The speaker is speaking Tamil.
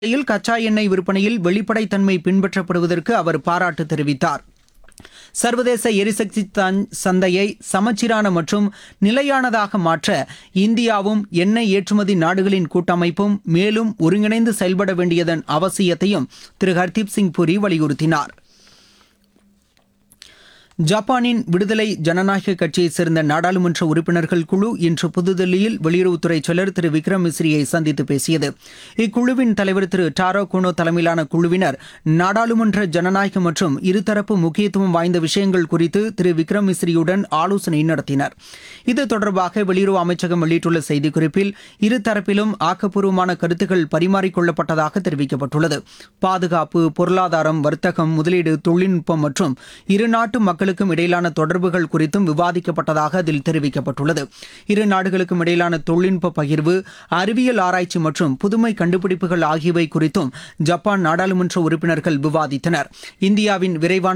இல் கச்சா எண்ணெய் விற்பனையில் வெளிப்படைத்தன்மை பின்பற்றப்படுவதற்கு அவர் பாராட்டு தெரிவித்தார் சர்வதேச எரிசக்தி தன்- சந்தையை சமச்சீரான மற்றும் நிலையானதாக மாற்ற இந்தியாவும் எண்ணெய் ஏற்றுமதி நாடுகளின் கூட்டமைப்பும் மேலும் ஒருங்கிணைந்து செயல்பட வேண்டியதன் அவசியத்தையும் திரு ஹர்தீப் சிங் புரி வலியுறுத்தினார் ஜப்பானின் விடுதலை ஜனநாயக கட்சியைச் சேர்ந்த நாடாளுமன்ற உறுப்பினர்கள் குழு இன்று புதுதில்லியில் வெளியுறவுத்துறை செயலர் திரு விக்ரம் மிஸ்ரியை சந்தித்து பேசியது இக்குழுவின் தலைவர் திரு டாரோ குனோ தலைமையிலான குழுவினர் நாடாளுமன்ற ஜனநாயகம் மற்றும் இருதரப்பு முக்கியத்துவம் வாய்ந்த விஷயங்கள் குறித்து திரு விக்ரம் மிஸ்ரியுடன் ஆலோசனை நடத்தினர் இது தொடர்பாக வெளியுறவு அமைச்சகம் வெளியிட்டுள்ள செய்திக்குறிப்பில் இருதரப்பிலும் ஆக்கப்பூர்வமான கருத்துக்கள் பரிமாறிக்கொள்ளப்பட்டதாக தெரிவிக்கப்பட்டுள்ளது பாதுகாப்பு பொருளாதாரம் வர்த்தகம் முதலீடு தொழில்நுட்பம் மற்றும் இரு நாட்டு மக்களுக்கும் இடையிலான தொடர்புகள் குறித்தும் விவாதிக்கப்பட்டதாக அதில் தெரிவிக்கப்பட்டுள்ளது இரு நாடுகளுக்கும் இடையிலான தொழில்நுட்ப பகிர்வு அறிவியல் ஆராய்ச்சி மற்றும் புதுமை கண்டுபிடிப்புகள் ஆகியவை குறித்தும் ஜப்பான் நாடாளுமன்ற உறுப்பினர்கள் விவாதித்தனர் இந்தியாவின் விரைவான